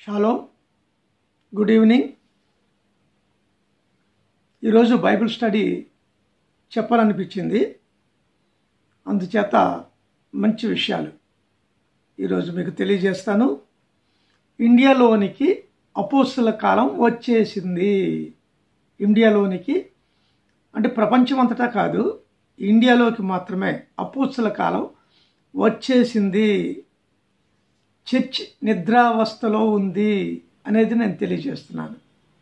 Shallow good evening ఈరోజు Bible study చెప్పాలనిపించింది అందుచేత మంచి విషయాలు ఈరోజు మీకు తెలియజేస్తాను ఇండియాలోనికి అపోస్తుల కాలం వచ్చేసింది ఇండియాలోనికి అంటే ప్రపంచమంతటా కాదు ఇండియాలోకి మాత్రమే అపోస్తుల కాలం వచ్చేసింది చర్చ్ నిద్రావస్థలో ఉంది అనేది నేను తెలియజేస్తున్నాను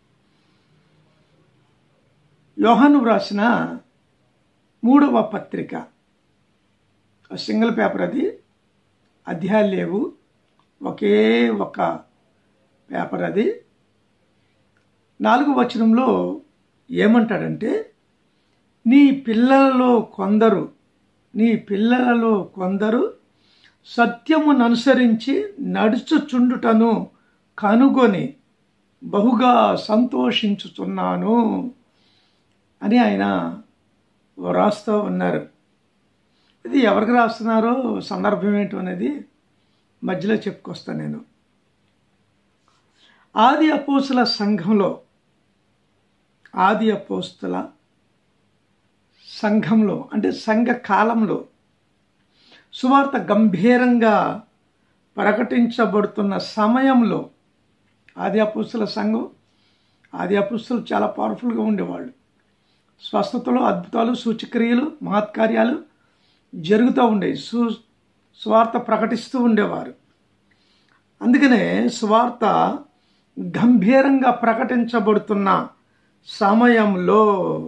యోహాను వ్రాసిన మూడవ పత్రిక సింగిల్ పేపర్ అది అధ్యాయాలు లేవు ఒకే ఒక పేపర్ అది నాలుగు వచనంలో ఏమంటాడంటే నీ పిల్లలలో కొందరు నీ పిల్లలలో కొందరు సత్యమును అనుసరించి నడుచుచుండుటను కనుగొని బహుగా సంతోషించుతున్నాను అని ఆయన వ్రాస్తూ ఉన్నారు ఇది ఎవరికి రాస్తున్నారో సందర్భం ఏంటో అనేది మధ్యలో చెప్పుకొస్తాను నేను ఆది అపోస్తుల సంఘంలో ఆది అపోస్తుల సంఘంలో అంటే సంఘ కాలంలో సువార్త గంభీరంగా ప్రకటించబడుతున్న సమయంలో ఆది అపుస్తుల సంఘం ఆది అపుస్తులు చాలా పవర్ఫుల్గా ఉండేవాళ్ళు స్వస్థతలు అద్భుతాలు సూచక్రియలు మహత్కార్యాలు జరుగుతూ ఉండేవి సు స్వార్థ ప్రకటిస్తూ ఉండేవారు అందుకనే స్వార్థ గంభీరంగా ప్రకటించబడుతున్న సమయంలో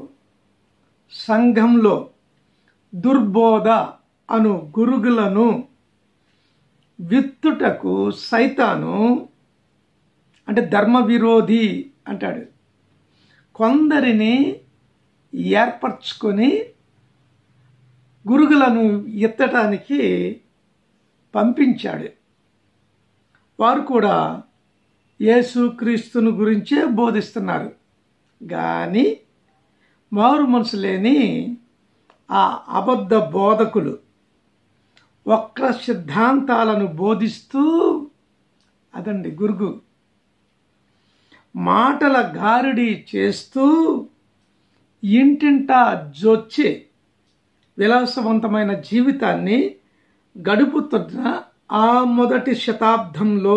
సంఘంలో దుర్బోధ అను గురుగులను విత్తుటకు సైతాను అంటే ధర్మ విరోధి అంటాడు కొందరిని ఏర్పరచుకొని గురుగులను ఎత్తటానికి పంపించాడు వారు కూడా యేసుక్రీస్తును గురించే బోధిస్తున్నారు కానీ మారు మనసు లేని ఆ అబద్ధ బోధకులు వక్ర సిద్ధాంతాలను బోధిస్తూ అదండి గురుగు మాటల గారిడి చేస్తూ ఇంటింటా జొచ్చి విలాసవంతమైన జీవితాన్ని గడుపుతున్న ఆ మొదటి శతాబ్దంలో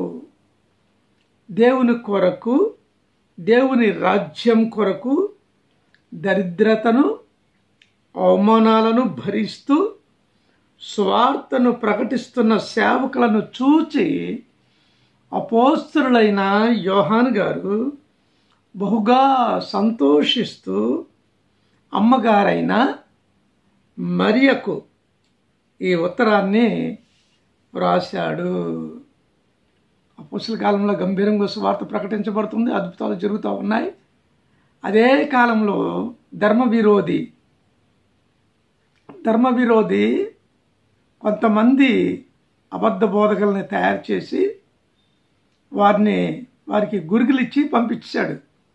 దేవుని కొరకు దేవుని రాజ్యం కొరకు దరిద్రతను అవమానాలను భరిస్తూ స్వార్థను ప్రకటిస్తున్న సేవకులను చూచి అపోస్తులైన యోహాన్ గారు బహుగా సంతోషిస్తూ అమ్మగారైన మరియకు ఈ ఉత్తరాన్ని వ్రాశాడు అపోస్తుల కాలంలో గంభీరంగా స్వార్థ ప్రకటించబడుతుంది అద్భుతాలు జరుగుతూ ఉన్నాయి అదే కాలంలో ధర్మ విరోధి ధర్మ విరోధి కొంతమంది అబద్ధ బోధకుల్ని తయారు చేసి వారిని వారికి గురుగులిచ్చి పంపించాడు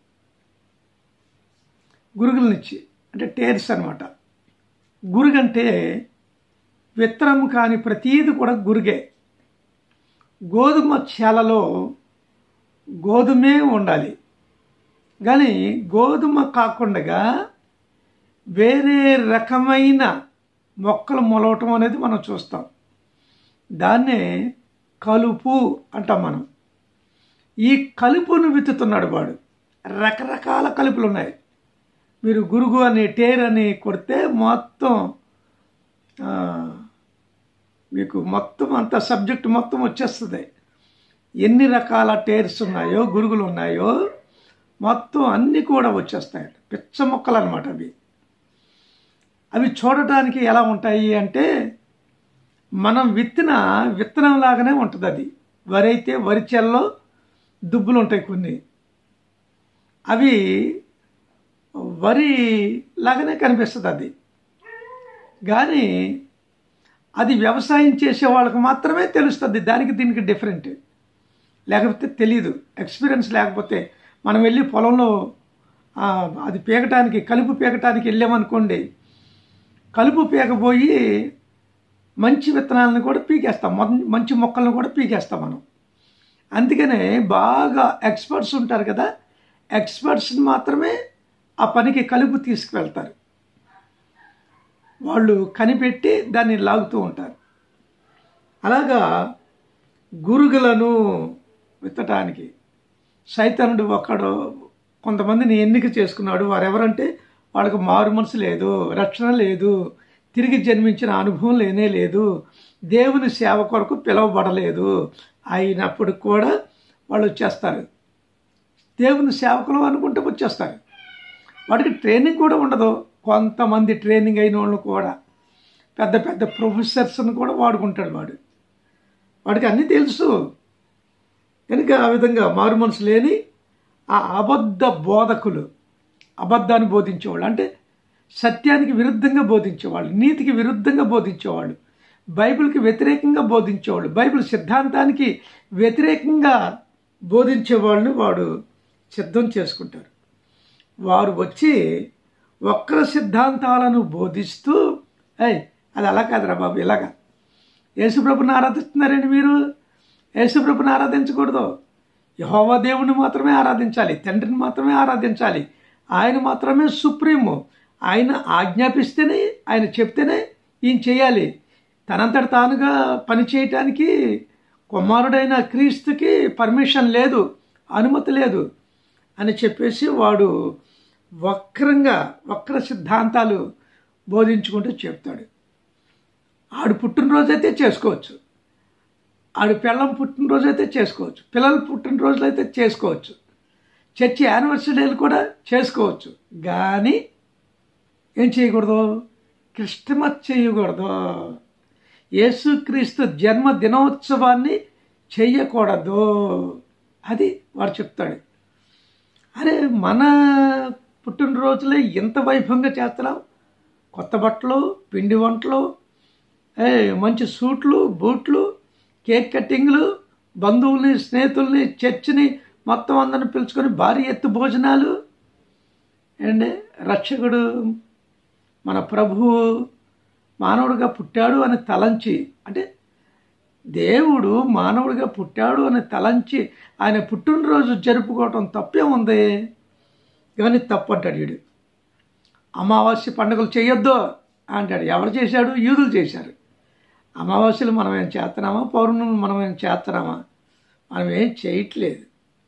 గురుగులనిచ్చి అంటే టేర్స్ అనమాట గురుగంటే విత్తనం కాని ప్రతీది కూడా గురిగే గోధుమ చేలలో గోధుమే ఉండాలి కానీ గోధుమ కాకుండా వేరే రకమైన మొక్కలు మొలవటం అనేది మనం చూస్తాం దాన్నే కలుపు అంటాం మనం ఈ కలుపును విత్తుతున్నాడు వాడు రకరకాల కలుపులు ఉన్నాయి మీరు గురుగు అని టేర్ అని కొడితే మొత్తం మీకు మొత్తం అంత సబ్జెక్ట్ మొత్తం వచ్చేస్తుంది ఎన్ని రకాల టేర్స్ ఉన్నాయో గురుగులు ఉన్నాయో మొత్తం అన్నీ కూడా వచ్చేస్తాయి పిచ్చ మొక్కలు అనమాట అవి అవి చూడటానికి ఎలా ఉంటాయి అంటే మనం విత్తిన విత్తనం లాగానే ఉంటుంది అది వరి అయితే వరి చెల్లో దుబ్బులు ఉంటాయి కొన్ని అవి వరి లాగానే కనిపిస్తుంది అది కానీ అది వ్యవసాయం చేసే వాళ్ళకి మాత్రమే తెలుస్తుంది దానికి దీనికి డిఫరెంట్ లేకపోతే తెలియదు ఎక్స్పీరియన్స్ లేకపోతే మనం వెళ్ళి పొలంలో అది పీకటానికి కలుపు పీకటానికి వెళ్ళామనుకోండి కలుపు పీకపోయి మంచి విత్తనాలను కూడా పీకేస్తాం మంచి మొక్కలను కూడా పీకేస్తాం మనం అందుకనే బాగా ఎక్స్పర్ట్స్ ఉంటారు కదా ఎక్స్పర్ట్స్ని మాత్రమే ఆ పనికి కలుపు తీసుకువెళ్తారు వాళ్ళు కనిపెట్టి దాన్ని లాగుతూ ఉంటారు అలాగా గురుగులను విత్తటానికి సైతనుడు ఒక్కడు కొంతమందిని ఎన్నిక చేసుకున్నాడు వారెవరంటే వాళ్ళకు మారు మనసు లేదు రక్షణ లేదు తిరిగి జన్మించిన అనుభవం లేనే లేదు దేవుని సేవ కొరకు పిలువబడలేదు అయినప్పుడు కూడా వాళ్ళు వచ్చేస్తారు దేవుని సేవకులు అనుకుంటే వచ్చేస్తారు వాడికి ట్రైనింగ్ కూడా ఉండదు కొంతమంది ట్రైనింగ్ అయిన వాళ్ళు కూడా పెద్ద పెద్ద ప్రొఫెసర్స్ని కూడా వాడుకుంటాడు వాడు వాడికి అన్నీ తెలుసు కనుక ఆ విధంగా మారు మనసు లేని ఆ అబద్ధ బోధకులు అబద్ధాన్ని బోధించేవాళ్ళు అంటే సత్యానికి విరుద్ధంగా బోధించేవాళ్ళు నీతికి విరుద్ధంగా బోధించేవాళ్ళు బైబిల్కి వ్యతిరేకంగా బోధించేవాళ్ళు బైబిల్ సిద్ధాంతానికి వ్యతిరేకంగా బోధించే వాళ్ళని వాడు సిద్ధం చేసుకుంటారు వారు వచ్చి వక్ర సిద్ధాంతాలను బోధిస్తూ అయ్ అది అలా కాదురా బాబు ఇలాగా యేసుప్రభుని ఆరాధిస్తున్నారండి మీరు యేసుప్రభుని ఆరాధించకూడదు యహోవా దేవుని మాత్రమే ఆరాధించాలి తండ్రిని మాత్రమే ఆరాధించాలి ఆయన మాత్రమే సుప్రీము ఆయన ఆజ్ఞాపిస్తేనే ఆయన చెప్తేనే ఈయన చేయాలి తనంతట తానుగా పని చేయటానికి కుమారుడైన క్రీస్తుకి పర్మిషన్ లేదు అనుమతి లేదు అని చెప్పేసి వాడు వక్రంగా వక్ర సిద్ధాంతాలు బోధించుకుంటూ చెప్తాడు ఆడు పుట్టినరోజు అయితే చేసుకోవచ్చు ఆడు పిల్లం పుట్టినరోజు అయితే చేసుకోవచ్చు పిల్లలు పుట్టినరోజులు అయితే చేసుకోవచ్చు చర్చి యానివర్సరీలు కూడా చేసుకోవచ్చు కానీ ఏం చేయకూడదు క్రిస్టమస్ చేయకూడదు యేసుక్రీస్తు జన్మ దినోత్సవాన్ని చెయ్యకూడదు అది వాడు చెప్తాడు అరే మన పుట్టినరోజులే ఇంత వైభవంగా చేస్తున్నాం కొత్త బట్టలు పిండి వంటలు ఏ మంచి సూట్లు బూట్లు కేక్ కట్టింగ్లు బంధువుల్ని స్నేహితుల్ని చర్చిని మొత్తం అందరిని పిలుచుకొని భారీ ఎత్తు భోజనాలు అండ్ రక్షకుడు మన ప్రభువు మానవుడిగా పుట్టాడు అని తలంచి అంటే దేవుడు మానవుడిగా పుట్టాడు అని తలంచి ఆయన పుట్టినరోజు జరుపుకోవటం తప్పే ఉంది కానీ తప్పు అంటాడు వీడు అమావాస్య పండుగలు చేయొద్దు అంటాడు ఎవరు చేశాడు యూదులు చేశారు అమావాస్యలు మనం ఏం చేస్తున్నామా పౌర్ణమి మనం ఏం చేస్తున్నామా మనం ఏం చేయట్లేదు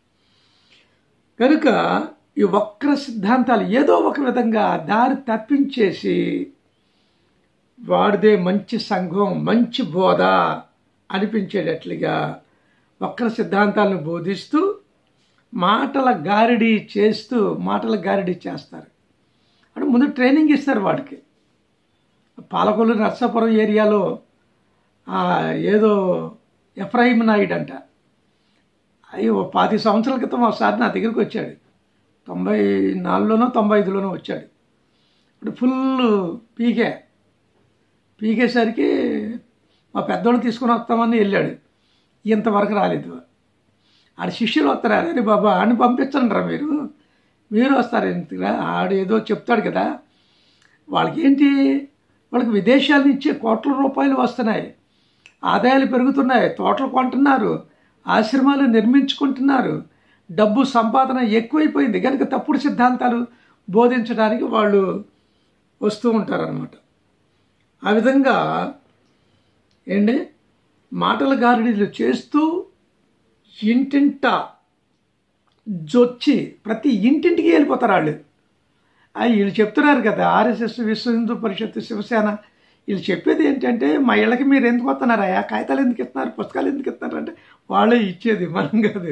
కనుక ఈ వక్ర సిద్ధాంతాలు ఏదో ఒక విధంగా దారి తప్పించేసి వాడిదే మంచి సంఘం మంచి బోధ అనిపించేటట్లుగా వక్ర సిద్ధాంతాలను బోధిస్తూ మాటల గారిడి చేస్తూ మాటల గారిడి చేస్తారు అంటే ముందు ట్రైనింగ్ ఇస్తారు వాడికి పాలకొల్లు నర్సాపురం ఏరియాలో ఏదో ఎఫ్రాయిం నాయుడు అంట అయ్యి ఓ పాతి సంవత్సరాల క్రితం ఒకసారి నా దగ్గరికి వచ్చాడు తొంభై నాలుగులోనో తొంభై ఐదులోనో వచ్చాడు ఇప్పుడు ఫుల్ పీకే పీకేసరికి మా పెద్దోళ్ళు తీసుకుని వస్తామని వెళ్ళాడు ఇంతవరకు రాలేదు ఆడ శిష్యులు వస్తారా అరే బాబా ఆడిని పంపించండి రా మీరు మీరు వస్తారు ఎందుకురా ఆడు ఏదో చెప్తాడు కదా వాళ్ళకి ఏంటి వాళ్ళకి విదేశాల నుంచి కోట్ల రూపాయలు వస్తున్నాయి ఆదాయాలు పెరుగుతున్నాయి తోటలు కొంటున్నారు ఆశ్రమాలు నిర్మించుకుంటున్నారు డబ్బు సంపాదన ఎక్కువైపోయింది కనుక తప్పుడు సిద్ధాంతాలు బోధించడానికి వాళ్ళు వస్తూ ఉంటారనమాట ఆ విధంగా ఏంటి మాటల గారిడీలు చేస్తూ ఇంటింట జొచ్చి ప్రతి ఇంటింటికి వెళ్ళిపోతారు వాళ్ళు వీళ్ళు చెప్తున్నారు కదా ఆర్ఎస్ఎస్ విశ్వ హిందూ పరిషత్ శివసేన వీళ్ళు చెప్పేది ఏంటంటే మా ఇళ్ళకి మీరు ఎందుకు వస్తున్నారా కాగితాలు ఎందుకు ఇస్తున్నారు పుస్తకాలు ఎందుకు ఇస్తున్నారు అంటే వాళ్ళే ఇచ్చేది మనం కాదు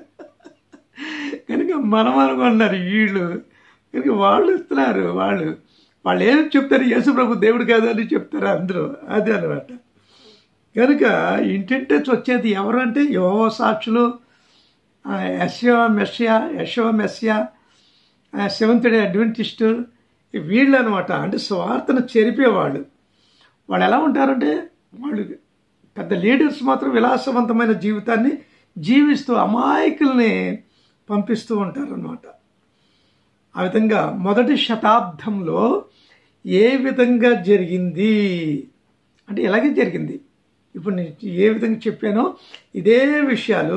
కనుక మనం అనుకున్నారు వీళ్ళు కనుక వాళ్ళు ఇస్తున్నారు వాళ్ళు వాళ్ళు ఏం చెప్తారు యేసు ప్రభు దేవుడు కాదు అని చెప్తారు అందరూ అదే అనమాట కనుక ఇంటింటే వచ్చేది ఎవరు అంటే యోవ సాక్షులు యశవ మెస్సియా యశవ మెస్సియా సెవెంత్ డే అడ్వెంటిస్టు వీళ్ళు అనమాట అంటే స్వార్థను చెరిపేవాళ్ళు వాళ్ళు ఎలా ఉంటారంటే వాళ్ళు పెద్ద లీడర్స్ మాత్రం విలాసవంతమైన జీవితాన్ని జీవిస్తూ అమాయకుల్ని పంపిస్తూ ఉంటారనమాట ఆ విధంగా మొదటి శతాబ్దంలో ఏ విధంగా జరిగింది అంటే ఇలాగే జరిగింది ఇప్పుడు నేను ఏ విధంగా చెప్పానో ఇదే విషయాలు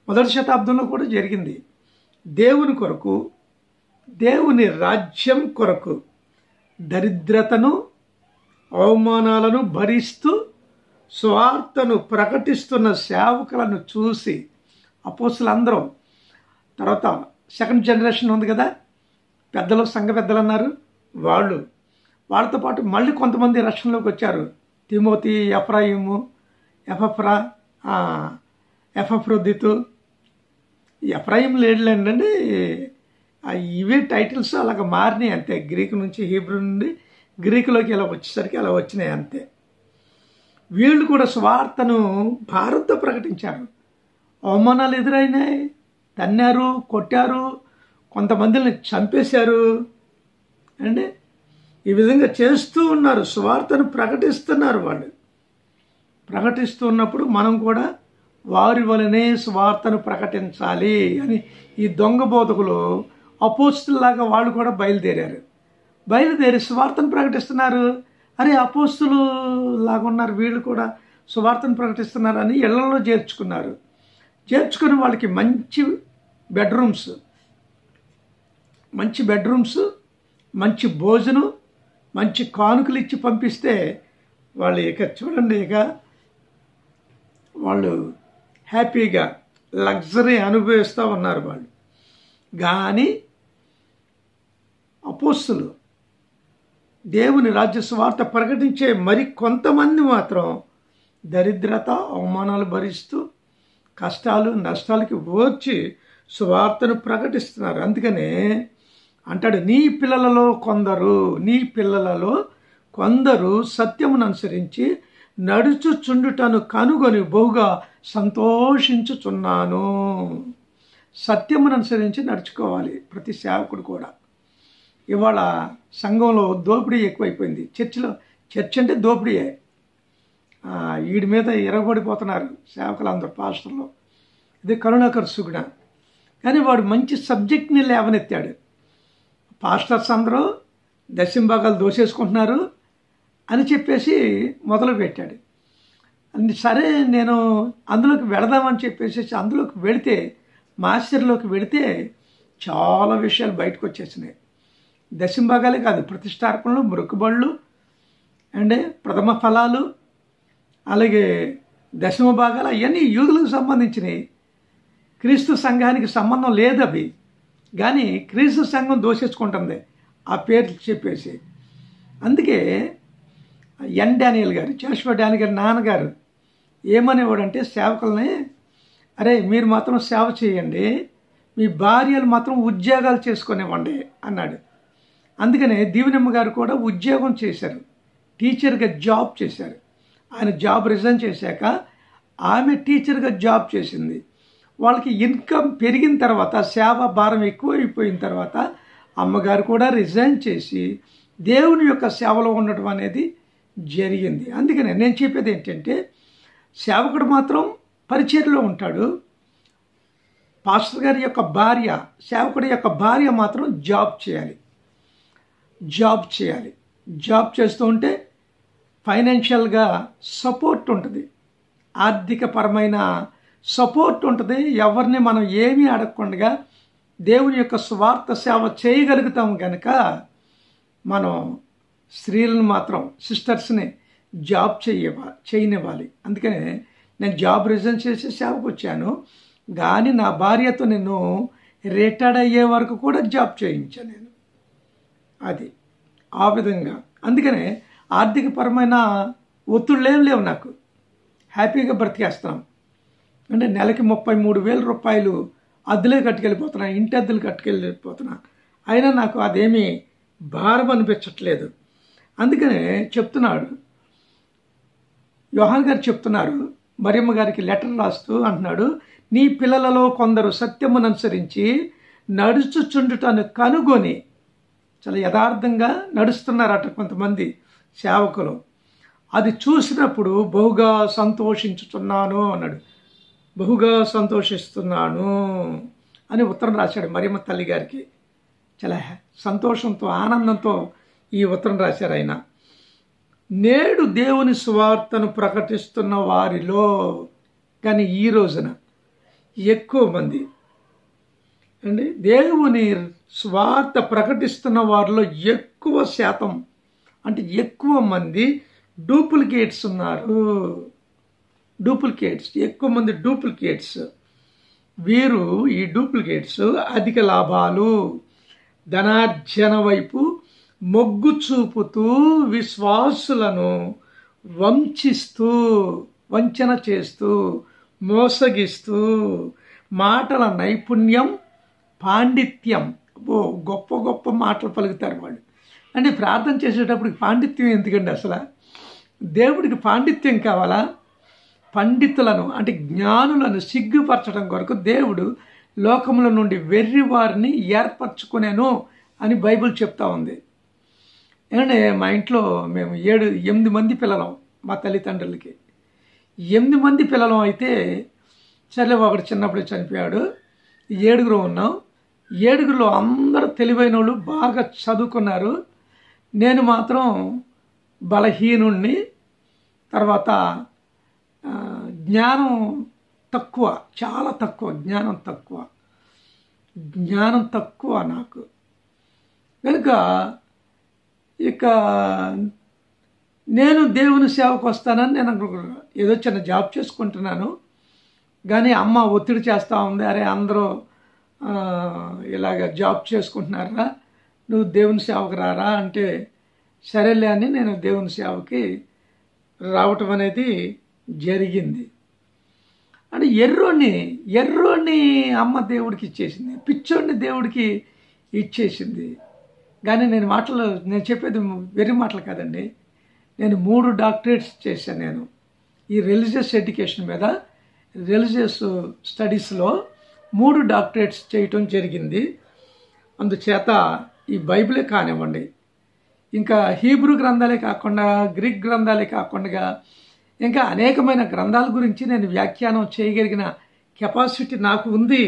మొదటి శతాబ్దంలో కూడా జరిగింది దేవుని కొరకు దేవుని రాజ్యం కొరకు దరిద్రతను అవమానాలను భరిస్తూ స్వార్థను ప్రకటిస్తున్న సేవకులను చూసి అపోస్తులందరూ తర్వాత సెకండ్ జనరేషన్ ఉంది కదా పెద్దలు సంఘ పెద్దలు అన్నారు వాళ్ళు వాళ్ళతో పాటు మళ్ళీ కొంతమంది రక్షణలోకి వచ్చారు తిమోతి ఎఫ్రాయిము ఎఫఫ్రా ఎఫఫ్రొద్దితు ఎఫ్రాయిం లేడులేండి ఇవే టైటిల్స్ అలాగ మారినాయి అంతే గ్రీక్ నుంచి హీబ్రూ నుండి గ్రీకులోకి ఇలా వచ్చేసరికి అలా వచ్చినాయి అంతే వీళ్ళు కూడా స్వార్థను భారత్తో ప్రకటించారు అవమానాలు ఎదురైనాయి తన్నారు కొట్టారు కొంతమందిని చంపేశారు అండి ఈ విధంగా చేస్తూ ఉన్నారు స్వార్థను ప్రకటిస్తున్నారు వాళ్ళు ప్రకటిస్తున్నప్పుడు మనం కూడా వారి వలనే స్వార్థను ప్రకటించాలి అని ఈ దొంగ బోధకులు అపోస్తుల్లాగా వాళ్ళు కూడా బయలుదేరారు బయలుదేరి స్వార్థను ప్రకటిస్తున్నారు అరే అపోస్తులు లాగా ఉన్నారు వీళ్ళు కూడా సువార్తను ప్రకటిస్తున్నారు అని ఇళ్లలో చేర్చుకున్నారు చేర్చుకుని వాళ్ళకి మంచి బెడ్రూమ్స్ మంచి బెడ్రూమ్స్ మంచి భోజనం మంచి కానుకలు ఇచ్చి పంపిస్తే వాళ్ళు ఇక చూడండి ఇక వాళ్ళు హ్యాపీగా లగ్జరీ అనుభవిస్తూ ఉన్నారు వాళ్ళు కానీ అపోస్తులు దేవుని రాజ్య స్వార్థ ప్రకటించే మరి కొంతమంది మాత్రం దరిద్రత అవమానాలు భరిస్తూ కష్టాలు నష్టాలకి ఓర్చి సువార్తను ప్రకటిస్తున్నారు అందుకనే అంటాడు నీ పిల్లలలో కొందరు నీ పిల్లలలో కొందరు సత్యమును అనుసరించి నడుచుచుండుటను కనుగొని బహుగా సంతోషించుచున్నాను సత్యమును అనుసరించి నడుచుకోవాలి ప్రతి సేవకుడు కూడా ఇవాళ సంఘంలో దోపిడీ ఎక్కువైపోయింది చర్చిలో చర్చ్ అంటే దోపిడీయే వీడి మీద ఎరగబడిపోతున్నారు సేవకులు అందరు పాస్టర్లు ఇది కరుణాకర్ సుగుణ కానీ వాడు మంచి సబ్జెక్ట్ని లేవనెత్తాడు పాస్టర్స్ అందరూ దశంభాగాలు దోసేసుకుంటున్నారు అని చెప్పేసి మొదలు పెట్టాడు సరే నేను అందులోకి వెళదామని చెప్పేసి అందులోకి వెళితే మాస్టర్లోకి వెళితే చాలా విషయాలు బయటకు వచ్చేసినాయి దశంభాగాలే కాదు ప్రతిష్టార్పణలు మృక్కుబళ్ళు అండ్ ప్రథమ ఫలాలు అలాగే దశమ భాగాలు అవన్నీ యూదులకు సంబంధించినవి క్రీస్తు సంఘానికి సంబంధం లేదు అవి కానీ క్రీస్తు సంఘం దోషించుకుంటుంది ఆ పేరు చెప్పేసి అందుకే ఎన్ డానియల్ గారు చేశ్వ డానియల్ గారి నాన్నగారు ఏమనేవాడంటే సేవకుల్ని అరే మీరు మాత్రం సేవ చేయండి మీ భార్యలు మాత్రం ఉద్యోగాలు చేసుకునేవ్వండి అన్నాడు అందుకనే దీవెనమ్మ గారు కూడా ఉద్యోగం చేశారు టీచర్గా జాబ్ చేశారు ఆయన జాబ్ రిజైన్ చేశాక ఆమె టీచర్గా జాబ్ చేసింది వాళ్ళకి ఇన్కమ్ పెరిగిన తర్వాత సేవ భారం ఎక్కువైపోయిన తర్వాత అమ్మగారు కూడా రిజైన్ చేసి దేవుని యొక్క సేవలో ఉండటం అనేది జరిగింది అందుకనే నేను చెప్పేది ఏంటంటే సేవకుడు మాత్రం పరిచర్లో ఉంటాడు పాస్టర్ గారి యొక్క భార్య సేవకుడి యొక్క భార్య మాత్రం జాబ్ చేయాలి జాబ్ చేయాలి జాబ్ చేస్తూ ఉంటే ఫైనాన్షియల్గా సపోర్ట్ ఉంటుంది ఆర్థిక పరమైన సపోర్ట్ ఉంటుంది ఎవరిని మనం ఏమీ అడగకుండా దేవుని యొక్క స్వార్థ సేవ చేయగలుగుతాం కనుక మనం స్త్రీలను మాత్రం సిస్టర్స్ని జాబ్ చేయవ చేయనివ్వాలి అందుకనే నేను జాబ్ రిజైన్ చేసి సేవకు వచ్చాను కానీ నా భార్యతో నేను రిటైర్డ్ అయ్యే వరకు కూడా జాబ్ చేయించాను నేను అది ఆ విధంగా అందుకనే ఆర్థికపరమైన ఒత్తిళ్ళు ఏం లేవు నాకు హ్యాపీగా బ్రతికేస్తున్నాం అంటే నెలకి ముప్పై మూడు వేల రూపాయలు అద్దెలే కట్టుకెళ్ళిపోతున్నా ఇంటి అద్దెలు కట్టుకెళ్ళిపోతున్నా అయినా నాకు అదేమీ భారం అనిపించట్లేదు అందుకనే చెప్తున్నాడు యోహాన్ గారు చెప్తున్నారు మరియమ్మ గారికి లెటర్ రాస్తూ అంటున్నాడు నీ పిల్లలలో కొందరు సత్యమును అనుసరించి నడుచుచుండుటను కనుగొని చాలా యథార్థంగా నడుస్తున్నారట కొంతమంది సేవకులు అది చూసినప్పుడు బహుగా సంతోషించుతున్నాను అన్నాడు బహుగా సంతోషిస్తున్నాను అని ఉత్తరం రాశాడు మరియమ్మ తల్లి గారికి చాలా సంతోషంతో ఆనందంతో ఈ ఉత్తరం రాశారు ఆయన నేడు దేవుని స్వార్థను ప్రకటిస్తున్న వారిలో కానీ ఈ రోజున ఎక్కువ మంది అండి దేవుని స్వార్థ ప్రకటిస్తున్న వారిలో ఎక్కువ శాతం అంటే ఎక్కువ మంది డూప్లికేట్స్ ఉన్నారు డూప్లికేట్స్ ఎక్కువ మంది డూప్లికేట్స్ వీరు ఈ డూప్లికేట్స్ అధిక లాభాలు ధనార్జన వైపు మొగ్గు చూపుతూ విశ్వాసులను వంచిస్తూ వంచన చేస్తూ మోసగిస్తూ మాటల నైపుణ్యం పాండిత్యం ఓ గొప్ప గొప్ప మాటలు పలుకుతారు వాళ్ళు అంటే ప్రార్థన చేసేటప్పుడు పాండిత్యం ఎందుకండి అసలు దేవుడికి పాండిత్యం కావాలా పండితులను అంటే జ్ఞానులను సిగ్గుపరచడం కొరకు దేవుడు లోకముల నుండి వెర్రి వారిని ఏర్పరచుకునేను అని బైబిల్ చెప్తా ఉంది ఎందుకంటే మా ఇంట్లో మేము ఏడు ఎనిమిది మంది పిల్లలం మా తల్లిదండ్రులకి ఎనిమిది మంది పిల్లలం అయితే సరే ఒకడు చిన్నప్పుడు చనిపోయాడు ఏడుగురు ఉన్నాం ఏడుగురులో అందరూ తెలివైన వాళ్ళు బాగా చదువుకున్నారు నేను మాత్రం బలహీనుణ్ణి తర్వాత ఆ, జ్ఞానం తక్కువ చాలా తక్కువ జ్ఞానం తక్కువ జ్ఞానం తక్కువ నాకు కనుక ఇక నేను దేవుని సేవకు వస్తానని నేను అనుకున్నాను. ఏదో చిన్న జాబ్ చేసుకుంటున్నాను కానీ అమ్మ ఒత్తిడి చేస్తూ ఉంది అరే అందరూ ఆ, ఇలాగ జాబ్ చేసుకుంటున్నారా నువ్వు దేవుని సేవకు రారా అంటే సరేలే అని నేను దేవుని సేవకి రావటం అనేది జరిగింది అంటే ఎర్రోని ఎర్రోని అమ్మ దేవుడికి ఇచ్చేసింది పిచ్చోడిని దేవుడికి ఇచ్చేసింది కానీ నేను మాటలు నేను చెప్పేది వెర్రి మాటలు కాదండి నేను మూడు డాక్టరేట్స్ చేశాను నేను ఈ రిలీజియస్ ఎడ్యుకేషన్ మీద రిలీజియస్ స్టడీస్లో మూడు డాక్టరేట్స్ చేయటం జరిగింది అందుచేత ఈ బైబిలే కానివ్వండి ఇంకా హీబ్రూ గ్రంథాలే కాకుండా గ్రీక్ గ్రంథాలే కాకుండా ఇంకా అనేకమైన గ్రంథాల గురించి నేను వ్యాఖ్యానం చేయగలిగిన కెపాసిటీ నాకు ఉంది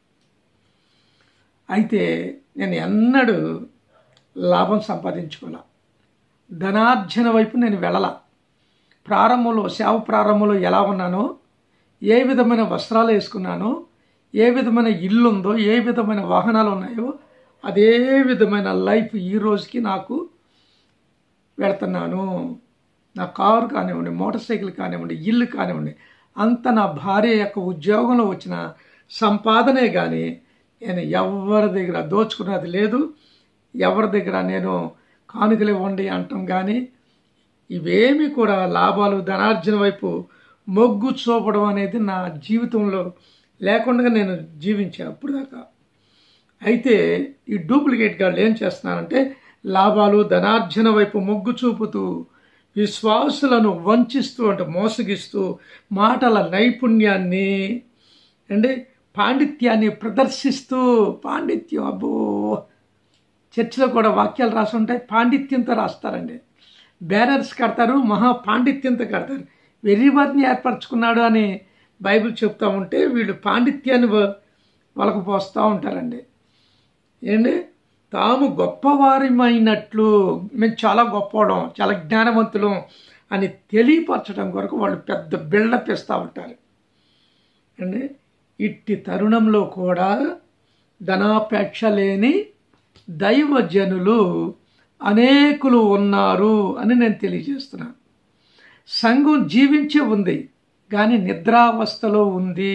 అయితే నేను ఎన్నడూ లాభం సంపాదించుకోలే ధనార్జన వైపు నేను వెళ్ళలా ప్రారంభంలో సేవ ప్రారంభంలో ఎలా ఉన్నానో ఏ విధమైన వస్త్రాలు వేసుకున్నానో ఏ విధమైన ఇల్లు ఉందో ఏ విధమైన వాహనాలు ఉన్నాయో అదే విధమైన లైఫ్ ఈ రోజుకి నాకు వెళ్తున్నాను నా కారు కానివ్వండి మోటార్ సైకిల్ కానివ్వండి ఇల్లు కానివ్వండి అంత నా భార్య యొక్క ఉద్యోగంలో వచ్చిన సంపాదనే కానీ నేను ఎవరి దగ్గర దోచుకున్నది లేదు ఎవరి దగ్గర నేను కానుకలు ఇవ్వండి అంటాం కానీ ఇవేమి కూడా లాభాలు ధనార్జన వైపు మొగ్గు చూపడం అనేది నా జీవితంలో లేకుండా నేను జీవించా అప్పుడు దాకా అయితే ఈ డూప్లికేట్ గాళ్ళు ఏం చేస్తున్నారంటే లాభాలు ధనార్జన వైపు మొగ్గు చూపుతూ విశ్వాసులను వంచిస్తూ అంటే మోసగిస్తూ మాటల నైపుణ్యాన్ని అంటే పాండిత్యాన్ని ప్రదర్శిస్తూ పాండిత్యం అబ్బో చర్చిలో కూడా వాక్యాలు రాసి ఉంటాయి పాండిత్యంతో రాస్తారండి బ్యానర్స్ కడతారు మహా పాండిత్యంతో కడతారు వెర్రివారిని ఏర్పరచుకున్నాడు అని బైబిల్ చెప్తా ఉంటే వీళ్ళు పాండిత్యాన్ని వ- వాళ్ళకు పోస్తూ ఉంటారండి ఏంటి తాము గొప్పవారమైనట్లు మేము చాలా గొప్పవాళ్ళం చాలా జ్ఞానవంతులం అని తెలియపరచడం కొరకు వాళ్ళు పెద్ద బిల్డప్ ఇస్తూ ఉంటారు అండి ఇట్టి తరుణంలో కూడా ధనాపేక్ష లేని దైవజనులు అనేకులు ఉన్నారు అని నేను తెలియజేస్తున్నాను సంఘం జీవించే ఉంది కానీ నిద్రావస్థలో ఉంది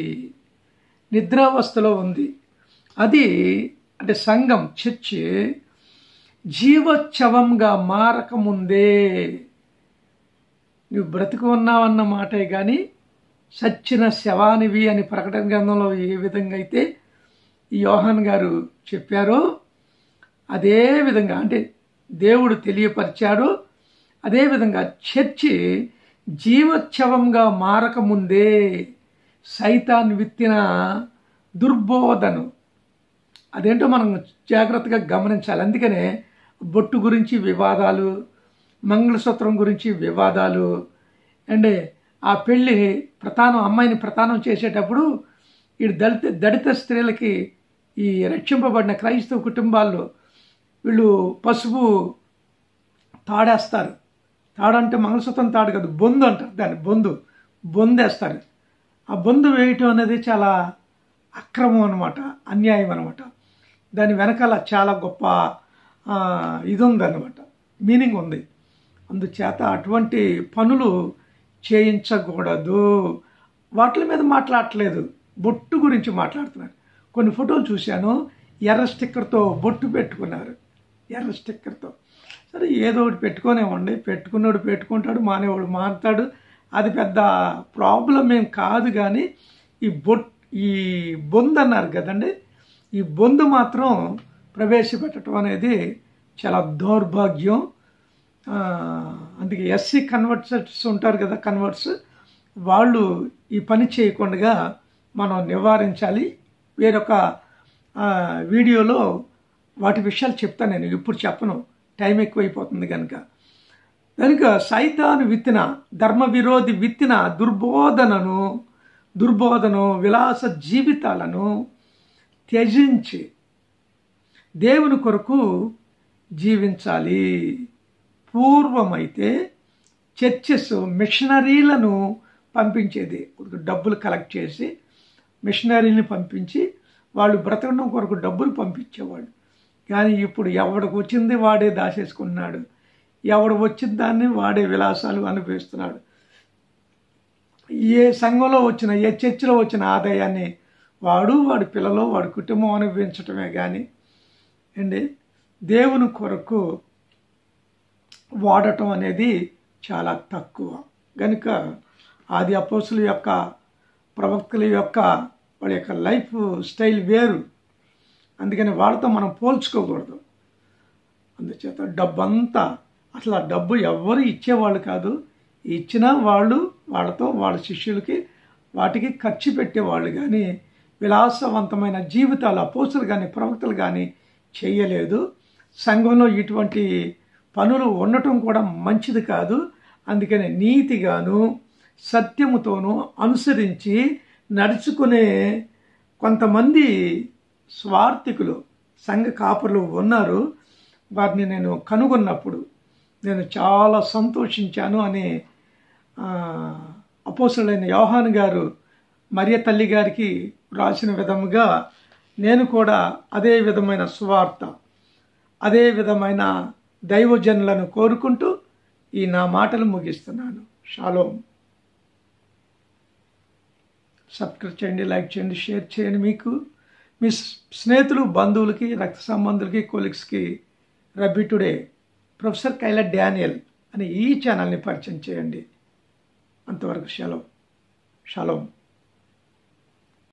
నిద్రావస్థలో ఉంది అది అంటే సంఘం చర్చి జీవోత్సవంగా మారకముందే నువ్వు బ్రతికి ఉన్నావన్న మాటే కానీ సచ్చిన శవానివి అని ప్రకటన గ్రంథంలో ఏ విధంగా అయితే ఈ యోహాన్ గారు చెప్పారో అదే విధంగా అంటే దేవుడు తెలియపరిచాడు అదేవిధంగా చర్చి జీవోత్సవంగా మారకముందే సైతాన్ విత్తిన దుర్బోధను అదేంటో మనం జాగ్రత్తగా గమనించాలి అందుకనే బొట్టు గురించి వివాదాలు మంగళసూత్రం గురించి వివాదాలు అండ్ ఆ పెళ్ళి ప్రధానం అమ్మాయిని ప్రధానం చేసేటప్పుడు ఈ దళిత దళిత స్త్రీలకి ఈ రక్షింపబడిన క్రైస్తవ కుటుంబాల్లో వీళ్ళు పసుపు తాడేస్తారు తాడంటే మంగళసూత్రం తాడు కాదు బొందు అంటారు దాన్ని బొందు బొందేస్తారు ఆ బొందు వేయటం అనేది చాలా అక్రమం అనమాట అన్యాయం అనమాట దాని వెనకాల చాలా గొప్ప ఆ, ఇది ఉందన్నమాట మీనింగ్ ఉంది అందుచేత అటువంటి పనులు చేయించకూడదు వాటి మీద మాట్లాడట్లేదు బొట్టు గురించి మాట్లాడుతున్నాను కొన్ని ఫోటోలు చూశాను ఎర్ర స్టిక్కర్తో బొట్టు పెట్టుకున్నారు ఎర్ర స్టిక్కర్తో సరే ఏదో ఒకటి పెట్టుకోనివ్వండి పెట్టుకున్నాడు పెట్టుకుంటాడు మానేవాడు మారుతాడు అది పెద్ద ప్రాబ్లం ఏం కాదు కానీ ఈ బొట్ ఈ బొందు అన్నారు కదండి ఈ బొందు మాత్రం ప్రవేశపెట్టడం అనేది చాలా దౌర్భాగ్యం ఆ, అందుకే ఎస్సీ కన్వర్ట్స్ ఉంటారు కదా కన్వర్ట్స్ వాళ్ళు ఈ పని చేయకుండా మనం నివారించాలి వేరొక ఆ, వీడియోలో వాటి విషయాలు చెప్తాను నేను ఇప్పుడు చెప్పను టైం ఎక్కువైపోతుంది కనుక కనుక సైతాను విత్తిన ధర్మ విరోధి విత్తిన దుర్బోధనను దుర్బోధను విలాస జీవితాలను త్యజించి దేవుని కొరకు జీవించాలి పూర్వమైతే చర్చెస్ మిషనరీలను పంపించేది డబ్బులు కలెక్ట్ చేసి మిషనరీని పంపించి వాళ్ళు బ్రతకడం కొరకు డబ్బులు పంపించేవాడు కానీ ఇప్పుడు ఎవడికి వచ్చింది వాడే దాచేసుకున్నాడు ఎవడు వచ్చిన దాన్ని వాడే విలాసాలు అనుభవిస్తున్నాడు ఏ సంఘంలో వచ్చిన ఏ చర్చిలో వచ్చిన ఆదాయాన్ని వాడు వాడి పిల్లలు వాడి కుటుంబం అనుభవించటమే కానీ అండి దేవుని కొరకు వాడటం అనేది చాలా తక్కువ కనుక ఆది అపోసుల యొక్క ప్రవక్తల యొక్క వాళ్ళ యొక్క లైఫ్ స్టైల్ వేరు అందుకని వాళ్ళతో మనం పోల్చుకోకూడదు అందుచేత డబ్బు అంతా అసలు ఆ డబ్బు ఎవ్వరు ఇచ్చేవాళ్ళు కాదు ఇచ్చినా వాళ్ళు వాళ్ళతో వాళ్ళ శిష్యులకి వాటికి ఖర్చు పెట్టేవాళ్ళు కానీ విలాసవంతమైన జీవితాలు అపోసులు కానీ ప్రవక్తలు కానీ చేయలేదు సంఘంలో ఇటువంటి పనులు ఉండటం కూడా మంచిది కాదు అందుకని నీతిగాను సత్యముతోనూ అనుసరించి నడుచుకునే కొంతమంది స్వార్థికులు సంఘ కాపరులు ఉన్నారు వారిని నేను కనుగొన్నప్పుడు నేను చాలా సంతోషించాను అని అపోసులైన యోహాన్ గారు మరియ తల్లి గారికి రాసిన విధముగా నేను కూడా అదే విధమైన సువార్త అదే విధమైన దైవజనులను కోరుకుంటూ ఈ నా మాటలు ముగిస్తున్నాను షాలోం సబ్స్క్రైబ్ చేయండి లైక్ చేయండి షేర్ చేయండి మీకు మీ స్నేహితులు బంధువులకి రక్త సంబంధులకి కొలిగ్స్కి రబ్బీ టుడే ప్రొఫెసర్ కైల డానియల్ అనే ఈ ఛానల్ని పరిచయం చేయండి అంతవరకు షలో షలోం